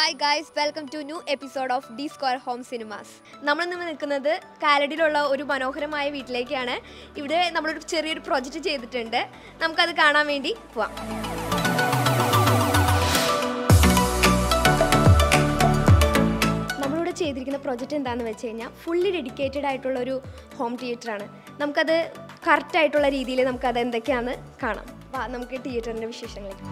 hi guys welcome to new episode of D square home cinemas നമ്മൾ ഇന്ന് നിൽക്കുന്നത് കാലഡിയിലുള്ള ഒരു മനോഹരമായ വീട്ടിലേക്കാണ് ഇവിടെ നമ്മളൊരു ചെറിയൊരു പ്രൊജക്റ്റ് ചെയ്തിട്ടുണ്ട് നമുക്കത് കാണാൻ വേണ്ടി പോവാം നമ്മളിവിടെ ചെയ്തിരിക്കുന്ന പ്രൊജക്റ്റ് എന്താണെന്ന് വെച്ച് കഴിഞ്ഞാൽ ഫുള്ളി ഡെഡിക്കേറ്റഡ് ആയിട്ടുള്ള ഒരു ഹോം തിയേറ്ററാണ് നമുക്കത് കറക്റ്റ് ആയിട്ടുള്ള രീതിയിൽ നമുക്കത് എന്തൊക്കെയാണെന്ന് കാണാം വാ നമുക്ക് തിയേറ്ററിൻ്റെ വിശേഷങ്ങളിലേക്ക്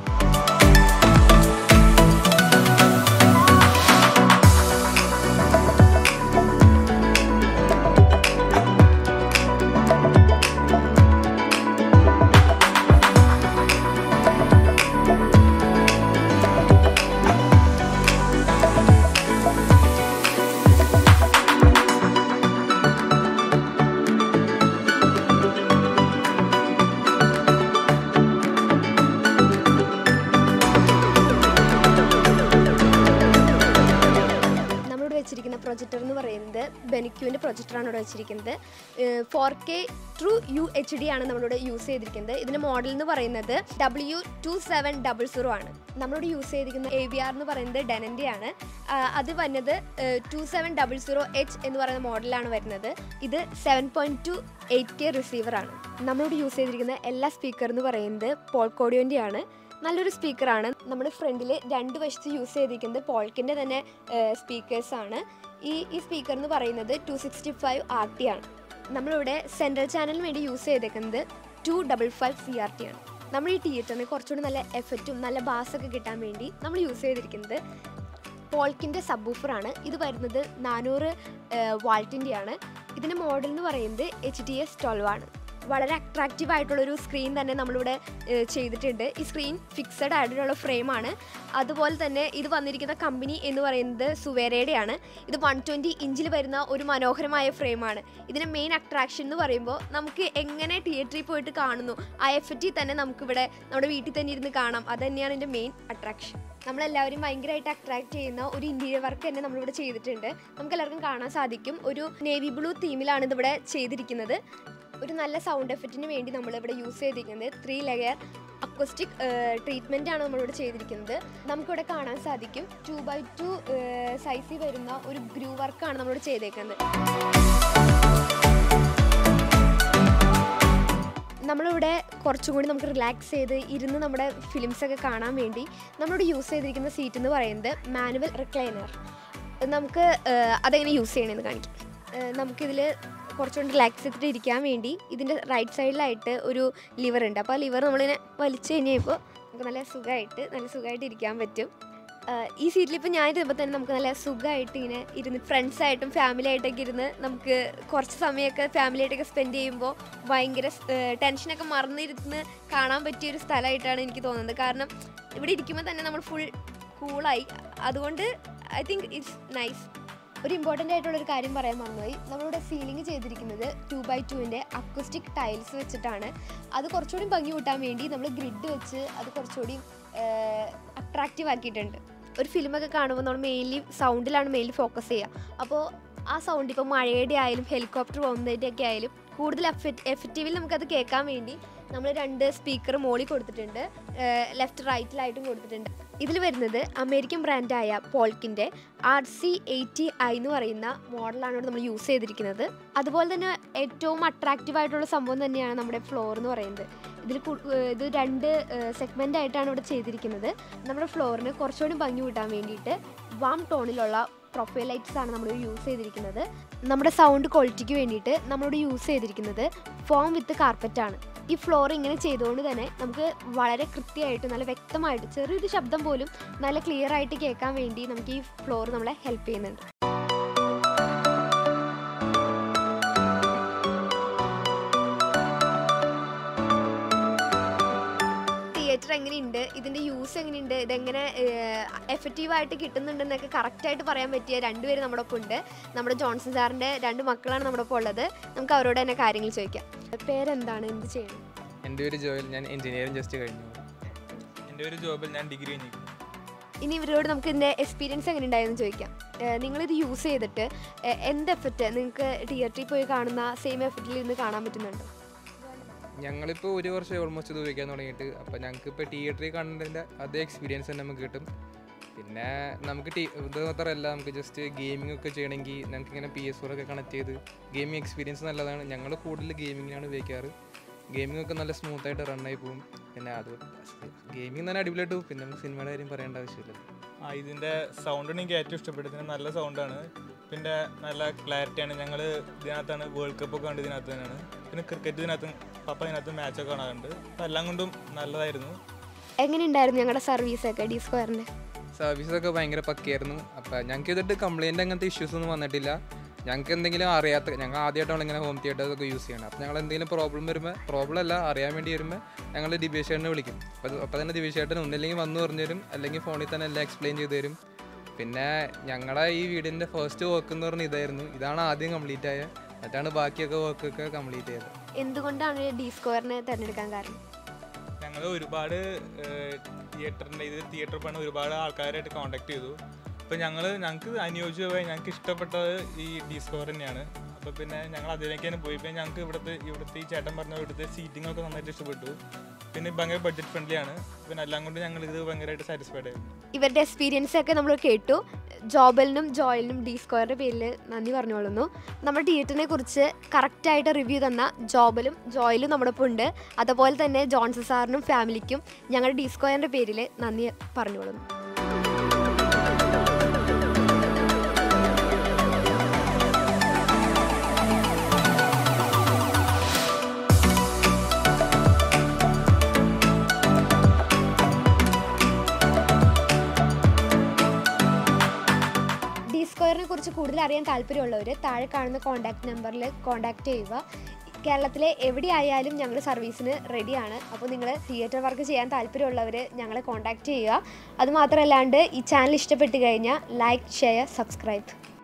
നമ്മളിവിടെ വെച്ചിരിക്കുന്ന പ്രൊജക്ടർ എന്ന് പറയുന്നത് ബെനിക്യൂവിൻ്റെ പ്രൊജക്ടറാണ് ഇവിടെ വെച്ചിരിക്കുന്നത് four K true U H D ആണ് നമ്മളിവിടെ യൂസ് ചെയ്തിരിക്കുന്നത് ഇതിൻ്റെ മോഡൽ എന്ന് പറയുന്നത് W two seven double zero ആണ് നമ്മളിവിടെ യൂസ് ചെയ്തിരിക്കുന്ന എ വി ആർ എന്ന് പറയുന്നത് ഡെനൻ്റെ ആണ് ആ, അത് വരുന്നത് two seven double zero H എന്ന് പറയുന്ന മോഡലാണ് വരുന്നത് ഇത് seven point two eight K റിസീവറാണ് നമ്മളിവിടെ യൂസ് ചെയ്തിരിക്കുന്ന എല്ലാ സ്പീക്കർ എന്ന് പറയുന്നത് പോൾക്കോഡിയോൻ്റെ ആണ് നല്ലൊരു സ്പീക്കറാണ് നമ്മുടെ ഫ്രണ്ടിൽ രണ്ട് വശത്ത് യൂസ് ചെയ്തിരിക്കുന്നത് പോൾക്കിൻ്റെ തന്നെ സ്പീക്കേഴ്സ് ആണ് ഈ ഈ സ്പീക്കർ എന്ന് പറയുന്നത് two sixty five R T ആണ് നമ്മളിവിടെ സെൻട്രൽ ചാനലിന് വേണ്ടി യൂസ് ചെയ്തേക്കുന്നത് two double five C R T ആണ് നമ്മൾ ഈ തിയേറ്ററിന് കുറച്ചുകൂടി നല്ല എഫക്റ്റും നല്ല ബാസൊക്കെ കിട്ടാൻ വേണ്ടി നമ്മൾ യൂസ് ചെയ്തിരിക്കുന്നത് പോൾക്കിൻ്റെ സബ്ബൂഫറാണ് ഇത് വരുന്നത് നാനൂറ് വാൾട്ടിൻ്റെയാണ് ഇതിൻ്റെ മോഡൽ എന്ന് പറയുന്നത് എച്ച് ഡി എസ് ട്വൽവ് ആണ് വളരെ അട്രാക്റ്റീവ് ആയിട്ടുള്ളൊരു സ്ക്രീൻ തന്നെ നമ്മളിവിടെ ഏഹ്, ചെയ്തിട്ടുണ്ട് ഈ സ്ക്രീൻ ഫിക്സഡ് ആയിട്ടുള്ള ഫ്രെയിമാണ് അതുപോലെ തന്നെ ഇത് വന്നിരിക്കുന്ന കമ്പനി എന്ന് പറയുന്നത് സുവേരയുടെയാണ് ഇത് വൺ ട്വൻറ്റി ഇഞ്ചിൽ വരുന്ന ഒരു മനോഹരമായ ഫ്രെയിമാണ് ഇതിൻ്റെ മെയിൻ അട്രാക്ഷൻ എന്ന് പറയുമ്പോൾ നമുക്ക് എങ്ങനെ തിയേറ്ററിൽ പോയിട്ട് കാണുന്നു ആ എഫക്റ്റിൽ തന്നെ നമുക്കിവിടെ നമ്മുടെ വീട്ടിൽ തന്നെ ഇരുന്ന് കാണാം അത് തന്നെയാണ് ഇതിൻ്റെ മെയിൻ അട്രാക്ഷൻ നമ്മളെല്ലാവരും ഭയങ്കരമായിട്ട് അട്രാക്ട് ചെയ്യുന്ന ഒരു ഇൻറ്റീരിയർ വർക്ക് തന്നെ നമ്മളിവിടെ ചെയ്തിട്ടുണ്ട് നമുക്ക് എല്ലാവർക്കും കാണാൻ സാധിക്കും ഒരു നേവി ബ്ലൂ തീമിലാണ് ഇതിവിടെ ചെയ്തിരിക്കുന്നത് ഒരു നല്ല സൗണ്ട് എഫക്റ്റിന് വേണ്ടി നമ്മളിവിടെ യൂസ് ചെയ്തിരിക്കുന്നത് ത്രീ ലെയർ അക്വസ്റ്റിക് ട്രീറ്റ്മെൻ്റ് ആണ് നമ്മളിവിടെ ചെയ്തിരിക്കുന്നത് നമുക്കിവിടെ കാണാൻ സാധിക്കും ടു ബൈ ടു സൈസിൽ വരുന്ന ഒരു ഗ്രൂ വർക്കാണ് നമ്മളിവിടെ ചെയ്തേക്കുന്നത് നമ്മളിവിടെ കുറച്ചും കൂടി നമുക്ക് റിലാക്സ് ചെയ്ത് ഇരുന്ന് നമ്മുടെ ഫിലിംസ് ഒക്കെ കാണാൻ വേണ്ടി നമ്മളിവിടെ യൂസ് ചെയ്തിരിക്കുന്ന സീറ്റ് എന്ന് പറയുന്നത് മാനുവൽ റിക്ലൈനർ നമുക്ക് ഏഹ്, അതെങ്ങനെ യൂസ് ചെയ്യണമെന്ന് കാണിക്കാം ഏഹ്, നമുക്കിതിൽ കുറച്ചുകൂടി റിലാക്സ് ചെയ്തിട്ട് ഇരിക്കാൻ വേണ്ടി ഇതിൻ്റെ റൈറ്റ് സൈഡിലായിട്ട് ഒരു ലിവർ ഉണ്ട് അപ്പോൾ ആ ലിവർ നമ്മളിങ്ങനെ വലിച്ചു കഴിഞ്ഞപ്പോൾ നമുക്ക് നല്ല സുഖമായിട്ട് നല്ല സുഖമായിട്ട് ഇരിക്കാൻ പറ്റും ആഹ് ഈ സീറ്റിൽ ഇപ്പോൾ ഞാൻ ഇരുന്നപ്പോൾ തന്നെ നമുക്ക് നല്ല സുഖമായിട്ട് ഇങ്ങനെ ഇരുന്ന് ഫ്രണ്ട്സായിട്ടും ഫാമിലി ആയിട്ടൊക്കെ ഇരുന്ന് നമുക്ക് കുറച്ച് സമയമൊക്കെ ഫാമിലി ആയിട്ടൊക്കെ സ്പെൻഡ് ചെയ്യുമ്പോൾ ഭയങ്കര ടെൻഷനൊക്കെ മറന്നിരുന്ന് കാണാൻ പറ്റിയ ഒരു സ്ഥലമായിട്ടാണ് എനിക്ക് തോന്നുന്നത് കാരണം ഇവിടെ ഇരിക്കുമ്പോൾ തന്നെ നമ്മൾ ഫുൾ കൂളായി അതുകൊണ്ട് ഐ തിങ്ക് ഇറ്റ്സ് നൈസ് ഒരു ഇമ്പോർട്ടൻ്റ് ആയിട്ടുള്ള ഒരു കാര്യം പറയാൻ മറന്നുപോയി നമ്മളിവിടെ സീലിംഗ് ചെയ്തിരിക്കുന്നത് ടു ബൈ ടുവിൻ്റെ അക്വസ്റ്റിക് ടൈൽസ് വെച്ചിട്ടാണ് അത് കുറച്ചുകൂടി ഭംഗി കൂട്ടാൻ വേണ്ടി നമ്മൾ ഗ്രിഡ് വെച്ച് അത് കുറച്ചുകൂടി അട്രാക്റ്റീവ് ആക്കിയിട്ടുണ്ട് ഒരു ഫിലിമൊക്കെ കാണുമ്പോൾ നമ്മൾ മെയിൻലി സൗണ്ടിലാണ് മെയിൻലി ഫോക്കസ് ചെയ്യുക അപ്പോൾ ആ സൗണ്ട് ഇപ്പോൾ മഴയുടെ ആയാലും ഹെലികോപ്റ്റർ പോകുന്നതിൻ്റെ ഒക്കെ ആയാലും കൂടുതൽ എഫക്റ്റീവിൽ നമുക്കത് കേൾക്കാൻ വേണ്ടി നമ്മൾ രണ്ട് സ്പീക്കർ മോളിൽ കൊടുത്തിട്ടുണ്ട് ലെഫ്റ്റ് റൈറ്റിലായിട്ടും കൊടുത്തിട്ടുണ്ട് ഇതിൽ വരുന്നത് അമേരിക്കൻ ബ്രാൻഡായ പോൾക്കിൻ്റെ ആർ സി എയ്റ്റി ഐ എന്ന് പറയുന്ന മോഡലാണ് ഇവിടെ നമ്മൾ യൂസ് ചെയ്തിരിക്കുന്നത് അതുപോലെ തന്നെ ഏറ്റവും അട്രാക്റ്റീവ് ആയിട്ടുള്ള സംഭവം തന്നെയാണ് നമ്മുടെ ഫ്ലോർ എന്ന് പറയുന്നത് ഇതിൽ കു- ഏഹ് ഇത് രണ്ട് സെഗ്മെൻ്റ് ആയിട്ടാണ് ഇവിടെ ചെയ്തിരിക്കുന്നത് നമ്മുടെ ഫ്ലോറിന് കുറച്ചുകൂടി ഭംഗി കൂട്ടാൻ വേണ്ടിയിട്ട് വാം ടോണിലുള്ള പ്രൊഫൈൽ ലൈറ്റ്സ് ആണ് നമ്മൾ യൂസ് ചെയ്തിരിക്കുന്നത് നമ്മുടെ സൗണ്ട് ക്വാളിറ്റിക്ക് വേണ്ടിയിട്ട് നമ്മളിവിടെ യൂസ് ചെയ്തിരിക്കുന്നത് ഫോം വിത്ത് കാർപ്പറ്റ് ആണ് ഈ ഫ്ലോർ ഇങ്ങനെ ചെയ്തുകൊണ്ട് തന്നെ നമുക്ക് വളരെ കൃത്യമായിട്ട് നല്ല വ്യക്തമായിട്ട് ചെറിയൊരു ശബ്ദം പോലും നല്ല ക്ലിയർ ആയിട്ട് കേൾക്കാൻ വേണ്ടി നമുക്ക് ഈ ഫ്ലോർ നമ്മളെ ഹെൽപ്പ് ചെയ്യുന്നുണ്ട് തിയേറ്റർ എങ്ങനെയുണ്ട് ഇതിൻ്റെ യൂസ് എങ്ങനെയുണ്ട് ഇതെങ്ങനെ എഫക്റ്റീവായിട്ട് കിട്ടുന്നുണ്ടെന്നൊക്കെ കറക്റ്റായിട്ട് പറയാൻ പറ്റിയ രണ്ടുപേരും നമ്മുടെ ഒപ്പം ഉണ്ട് നമ്മുടെ ജോൺസൺ സാറിൻ്റെ രണ്ട് മക്കളാണ് നമ്മുടെ ഒപ്പം ഉള്ളത് നമുക്ക് അവരോട് തന്നെ കാര്യങ്ങൾ ചോദിക്കാം പേരെന്താണ് എന്ത് ചെയ്യണം എൻ്റെ ഒരു ജോബിൽ ഞാൻ എഞ്ചിനീയറിംഗ് ജസ്റ്റ് കഴിഞ്ഞു എൻ്റെ ഒരു ജോബിൽ ഞാൻ ഡിഗ്രി കഴിഞ്ഞിരിക്കുന്നു ഇനി ഇവരോട് നമുക്ക് ഇതിൻ്റെ എക്സ്പീരിയൻസ് എങ്ങനെ ഉണ്ടായെന്ന് ചോദിക്കാം ഏഹ് നിങ്ങളിത് യൂസ് ചെയ്തിട്ട് ഏഹ് എന്ത് എഫക്റ്റ് നിങ്ങൾക്ക് തിയേറ്ററിൽ പോയി കാണുന്ന സെയിം എഫക്റ്റിൽ ഇന്ന് കാണാൻ പറ്റുന്നുണ്ടോ ഞങ്ങളിപ്പോൾ ഒരു വർഷം ഓൾമോസ്റ്റ് ഇത് ഉപയോഗിക്കാൻ തുടങ്ങിയിട്ട് അപ്പോൾ ഞങ്ങൾക്ക് ഇപ്പോൾ തിയേറ്ററിൽ കാണുന്നതിൻ്റെ അതേ എക്സ്പീരിയൻസ് തന്നെ നമുക്ക് കിട്ടും പിന്നെ നമുക്ക് ടി ഇത് മാത്രമല്ല നമുക്ക് ജസ്റ്റ് ഗെയിമിംഗ് ഒക്കെ ചെയ്യണമെങ്കിൽ നമുക്ക് ഇങ്ങനെ പി എസ് ഒക്കെ കണക്ട് ചെയ്ത് ഗെയിമിംഗ് എക്സ്പീരിയൻസ് നല്ലതാണ് ഞങ്ങൾ കൂടുതൽ ഗെയിമിങ്ങിനാണ് ഉപയോഗിക്കാറ് ഗെയിമിംഗ് ഒക്കെ നല്ല സ്മൂത്ത് ആയിട്ട് റൺ ആയി പോകും പിന്നെ അത് ഗെയിമിംഗ് തന്നെ അടിപൊളിയായിട്ട് പോകും പിന്നെ നമുക്ക് സിനിമയുടെ കാര്യം പറയേണ്ട ആവശ്യമില്ല ആ ഇതിൻ്റെ സൗണ്ട് എനിക്ക് ഏറ്റവും ഇഷ്ടപ്പെട്ടത് ഇതിന് നല്ല സൗണ്ടാണ് പിന്നെ നല്ല ക്ലാരിറ്റിയാണ് ഞങ്ങൾ ഇതിനകത്താണ് വേൾഡ് കപ്പ് ഒക്കെ കണ്ട് ഇതിനകത്ത് തന്നെയാണ് പിന്നെ ക്രിക്കറ്റ് ഇതിനകത്ത് പപ്പ ഇതിനകത്ത് മാച്ചൊക്കെ കാണാറുണ്ട് അപ്പം എല്ലാം കൊണ്ടും നല്ലതായിരുന്നു എങ്ങനെയുണ്ടായിരുന്നു ഞങ്ങളുടെ സർവീസൊക്കെ ഡി സ്ക്വയറിൻ്റെ സർവീസൊക്കെ ഭയങ്കര പക്കയായിരുന്നു അപ്പം ഞങ്ങൾക്ക് ഇതിട്ട് കംപ്ലൈൻറ്റ് അങ്ങനത്തെ ഇഷ്യൂസ് ഒന്നും വന്നിട്ടില്ല ഞങ്ങൾക്ക് എന്തെങ്കിലും അറിയാത്ത ഞങ്ങൾ ആദ്യമായിട്ടാണ് ഇങ്ങനെ ഹോം തിയേറ്റേഴ്സ് ഒക്കെ യൂസ് ചെയ്യണം അപ്പോൾ ഞങ്ങൾ എന്തെങ്കിലും പ്രോബ്ലം വരുമ്പോൾ പ്രോബ്ലം അല്ല അറിയാൻ വേണ്ടി വരുമ്പോൾ ഞങ്ങൾ ദിബേഷ് ചേട്ടനെ വിളിക്കും അപ്പോൾ അപ്പോൾ തന്നെ ദിബേഷ് ചേട്ടൻ ഒന്നില്ലെങ്കിൽ വന്ന് പറഞ്ഞു തരും അല്ലെങ്കിൽ ഫോണിൽ തന്നെ എല്ലാം എക്സ്പ്ലെയിൻ ചെയ്ത് തരും പിന്നെ ഞങ്ങളുടെ ഈ വീടിൻ്റെ ഫസ്റ്റ് വർക്ക് എന്ന് പറഞ്ഞാൽ ഇതായിരുന്നു ഇതാണ് ആദ്യം കംപ്ലീറ്റ് ആയത് എന്നിട്ടാണ് ബാക്കിയൊക്കെ വർക്കൊക്കെ കംപ്ലീറ്റ് ചെയ്തത് എന്തുകൊണ്ടാണ് ഡി സ്ക്വയറിനെ തിരഞ്ഞെടുക്കാൻ കാരണം ഞങ്ങൾ ഒരുപാട് തിയേറ്ററിൻ്റെ ഇത് തിയേറ്റർ പണി ഒരുപാട് ആൾക്കാരായിട്ട് കോൺടാക്ട് ചെയ്തു അപ്പോൾ ഞങ്ങൾ ഞങ്ങൾക്ക് അനുയോജ്യമായി ഞങ്ങൾക്ക് ഇഷ്ടപ്പെട്ടത് ഈ ഡി സ്കോർ തന്നെയാണ് അപ്പോൾ പിന്നെ ഞങ്ങൾ അതിലേക്ക് തന്നെ പോയി പിന്നെ ഞങ്ങൾക്ക് ഇവിടുത്തെ ഇവിടുത്തെ ഈ ചേട്ടൻ പറഞ്ഞ ഇവിടുത്തെ സീറ്റിംഗ് ഒക്കെ നന്നായിട്ട് ഇഷ്ടപ്പെട്ടു പിന്നെ ഭയങ്കര ബഡ്ജറ്റ് ഫ്രണ്ട്ലി ആണ് പിന്നെ എല്ലാം കൊണ്ട് ഞങ്ങൾ ഇത് ഭയങ്കരമായിട്ട് സാറ്റിസ്ഫൈഡ് ആയിരുന്നു ഇവരുടെ എക്സ്പീരിയൻസ് ഒക്കെ നമ്മൾ കേട്ടു ജോബലിനും ജോയലിനും ഡി സ്ക്വയറിൻ്റെ പേരിൽ നന്ദി പറഞ്ഞോളുന്നു നമ്മുടെ തിയേറ്ററിനെ കുറിച്ച് കറക്റ്റായിട്ട് റിവ്യൂ തന്ന ജോബലും ജോയലും നമ്മുടെ ഒപ്പം ഉണ്ട് അതുപോലെ തന്നെ ജോൺസൺ സാറിനും ഫാമിലിക്കും ഞങ്ങളുടെ ഡി സ്ക്വയറിൻ്റെ പേരിൽ നന്ദി പറഞ്ഞോളുന്നു ഡി സ്ക്വയറിനെ കുറിച്ച് കൂടുതൽ അറിയാൻ താല്പര്യമുള്ളവർ താഴെ കാണുന്ന കോൺടാക്ട് നമ്പറിൽ കോൺടാക്ട് ചെയ്യുക കേരളത്തിലെ എവിടെയായാലും ഞങ്ങൾ സർവീസിന് റെഡിയാണ് അപ്പോൾ നിങ്ങൾ തിയേറ്റർ വർക്ക് ചെയ്യാൻ താല്പര്യമുള്ളവർ ഞങ്ങളെ കോൺടാക്ട് ചെയ്യുക അതുമാത്രമല്ലാണ്ട് ഈ ചാനൽ ഇഷ്ടപ്പെട്ട് കഴിഞ്ഞാൽ ലൈക്ക് ഷെയർ സബ്സ്ക്രൈബ്